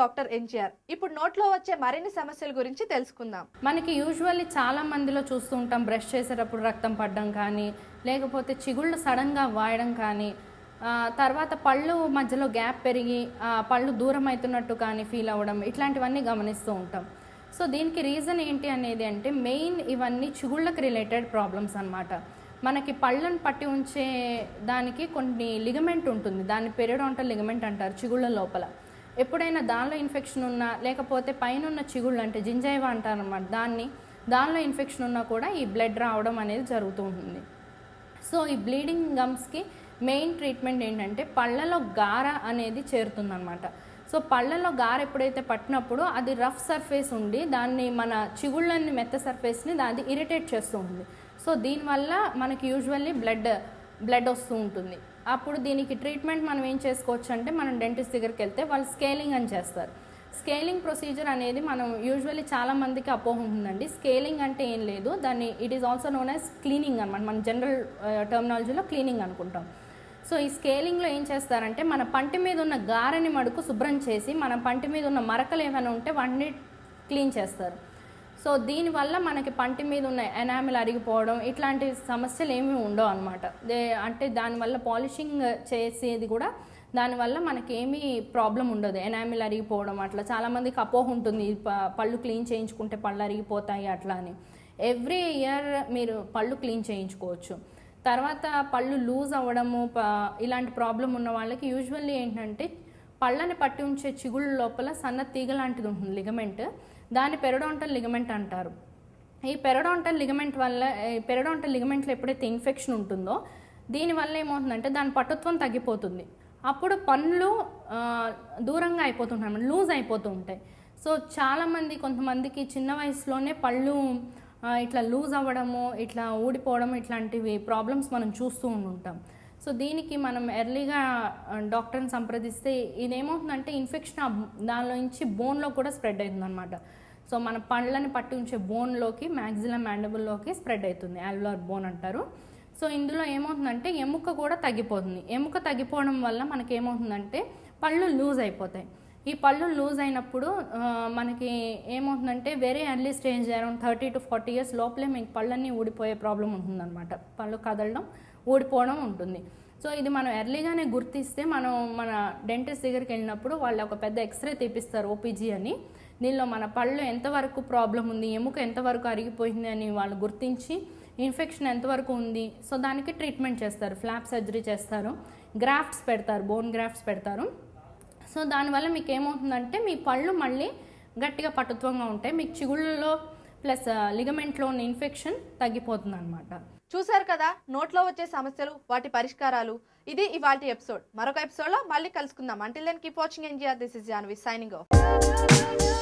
doctor NGR ఇప్పుడు నోట్లో వచ్చే మరిన్ని సమస్యల గురించి తెలుసుకుందాం మనకి యూజువల్లీ చాలా మందిలో చూస్తూ ఉంటాం బ్రష్ చేసేటప్పుడు రక్తం పడడం కానీ లేకపోతే చిగుళ్ళు సడన్గా వాయడం కానీ ఆ, తర్వాత పళ్ళు మధ్యలో గ్యాప్ పెరిగి ఆ, పళ్ళు దూరం అవుతున్నట్టు కానీ ఫీల్ అవ్వడం ఇట్లాంటివన్నీ గమనిస్తూ ఉంటాం సో దీనికి రీజన్ ఏంటి అనేది అంటే మెయిన్ ఇవన్నీ చిగుళ్ళకి రిలేటెడ్ ప్రాబ్లమ్స్ అన్నమాట మనకి పళ్ళను పట్టి ఉంచే దానికి కొన్ని లిగమెంట్ ఉంటుంది దాన్ని పెరిడోంటల్ లిగమెంట్ అంటారు చిగుళ్ళ లోపల ఎప్పుడైనా దానిలో ఇన్ఫెక్షన్ ఉన్నా లేకపోతే పైన ఉన్న చిగుళ్ళు అంటే జింజైవా అంటారు అనమాట దాన్ని దానిలో ఇన్ఫెక్షన్ ఉన్నా కూడా ఈ బ్లడ్ రావడం అనేది జరుగుతూ ఉంటుంది సో ఈ బ్లీడింగ్ గమ్స్కి మెయిన్ ట్రీట్మెంట్ ఏంటంటే పళ్ళలో గార అనేది చేరుతుందన్నమాట సో పళ్ళలో గార ఎప్పుడైతే పట్టినప్పుడు అది రఫ్ సర్ఫేస్ ఉండి దాన్ని మన చిగుళ్ళని మెత్త సర్ఫేస్ని దాన్ని ఇరిటేట్ చేస్తూ ఉంటుంది సో దీనివల్ల మనకి యూజువల్లీ బ్లడ్ బ్లడ్ వస్తూ ఉంటుంది అప్పుడు దీనికి ట్రీట్మెంట్ మనం ఏం చేసుకోవచ్చు అంటే మనం డెంటిస్ట్ దగ్గరికి వెళ్తే వాళ్ళు స్కేలింగ్ అని చేస్తారు స్కేలింగ్ ప్రొసీజర్ అనేది మనం యూజువల్లీ చాలా మందికి అపోహ ఉందండి స్కేలింగ్ అంటే ఏం లేదు దాన్ని it is also known as cleaning అనమాట మన జనరల్ టర్మినాలజీలో క్లీనింగ్ అనుకుంటాం సో ఈ స్కేలింగ్లో ఏం చేస్తారంటే మన పంటి మీద ఉన్న గారెని మడుకు శుభ్రం చేసి మన పంటి మీద ఉన్న మరకలు ఏమైనా ఉంటే వాటిని క్లీన్ చేస్తారు సో దీనివల్ల మనకి పంటి మీద ఉన్న ఎనామిల్ అరిగిపోవడం ఇట్లాంటి సమస్యలు ఏమీ ఉండవు అనమాట అంటే దానివల్ల పాలిషింగ్ చేసేది కూడా దానివల్ల మనకి ఏమీ ప్రాబ్లం ఉండదు ఎనామిల్ అరిగిపోవడం అట్లా చాలామందికి అపోహ ఉంటుంది ఈ ప- పళ్ళు క్లీన్ చేయించుకుంటే పళ్ళు అరిగిపోతాయి అట్లా అని ఎవ్రీ ఇయర్ మీరు పళ్ళు క్లీన్ చేయించుకోవచ్చు తర్వాత పళ్ళు లూజ్ అవ్వడము ప- ఇలాంటి ప్రాబ్లం ఉన్న వాళ్ళకి యూజువల్లీ ఏంటంటే పళ్ళని పట్టి ఉంచే చిగుళ్ళ లోపల సన్న తీగ లాంటిది ఉంటుంది లిగమెంట్ దాన్ని పెరడోంటల్ లిగమెంట్ అంటారు ఈ పెరడోంటల్ లిగమెంట్ వల్ల ఈ పెరడోంటల్ లిగమెంట్లో ఎప్పుడైతే ఇన్ఫెక్షన్ ఉంటుందో దీనివల్ల ఏమవుతుందంటే దాని పటుత్వం తగ్గిపోతుంది అప్పుడు పనులు ఆ, దూరంగా అయిపోతుంటాయి లూజ్ అయిపోతూ ఉంటాయి సో చాలామంది కొంతమందికి చిన్న వయసులోనే పళ్ళు ఆ, ఇట్లా లూజ్ అవ్వడము ఇట్లా ఊడిపోవడం ఇట్లాంటివి ప్రాబ్లమ్స్ మనం చూస్తూ ఉంటాం సో దీనికి మనం ఎర్లీగా డాక్టర్ని సంప్రదిస్తే ఇదేమవుతుందంటే ఇన్ఫెక్షన్ ఆ దానిలో నుంచి బోన్లో కూడా స్ప్రెడ్ అవుతుంది అనమాట సో మన పళ్ళని పట్టి ఉంచే బోన్లోకి మ్యాక్సిలం మ్యాండబుల్లోకి స్ప్రెడ్ అవుతుంది ఆల్యులర్ బోన్ అంటారు సో ఇందులో ఏమవుతుందంటే ఎముక కూడా తగ్గిపోతుంది ఎముక తగ్గిపోవడం వల్ల మనకి ఏమవుతుందంటే పళ్ళు లూజ్ అయిపోతాయి ఈ పళ్ళు లూజ్ అయినప్పుడు ఆ, మనకి ఏమవుతుందంటే very early stage around thirty to forty years లోపలే మీకు పళ్ళన్నీ ఊడిపోయే ప్రాబ్లం ఉంటుందన్నమాట పళ్ళు కదలడం ఊడిపోవడం ఉంటుంది సో ఇది మనం ఎర్లీగానే గుర్తిస్తే మనం మన డెంటిస్ట్ దగ్గరికి వెళ్ళినప్పుడు వాళ్ళు ఒక పెద్ద ఎక్స్రే తీపిస్తారు ఓపీజీ అని దీనిలో మన పళ్ళు ఎంతవరకు ప్రాబ్లం ఉంది ఎముక ఎంతవరకు అరిగిపోయింది అని వాళ్ళు గుర్తించి ఇన్ఫెక్షన్ ఎంతవరకు ఉంది సో దానికి ట్రీట్మెంట్ చేస్తారు ఫ్లాప్ సర్జరీ చేస్తారు గ్రాఫ్ట్స్ పెడతారు బోన్ గ్రాఫ్ట్స్ పెడతారు సో దానివల్ల మీకు ఏమవుతుందంటే మీ పళ్ళు మళ్ళీ గట్టిగా పటుత్వంగా ఉంటాయి మీకు చిగుళ్ళలో ప్లస్ లిగమెంట్లో ఉన్న ఇన్ఫెక్షన్ తగ్గిపోతుంది అనమాట చూశారు కదా నోట్లో వచ్చే సమస్యలు వాటి పరిష్కారాలు ఇది ఇవాల్టి ఎపిసోడ్ మరొక ఎపిసోడ్ లో మళ్ళీ కలుసుకుందాం until then keep watching NGR this is Janvi signing of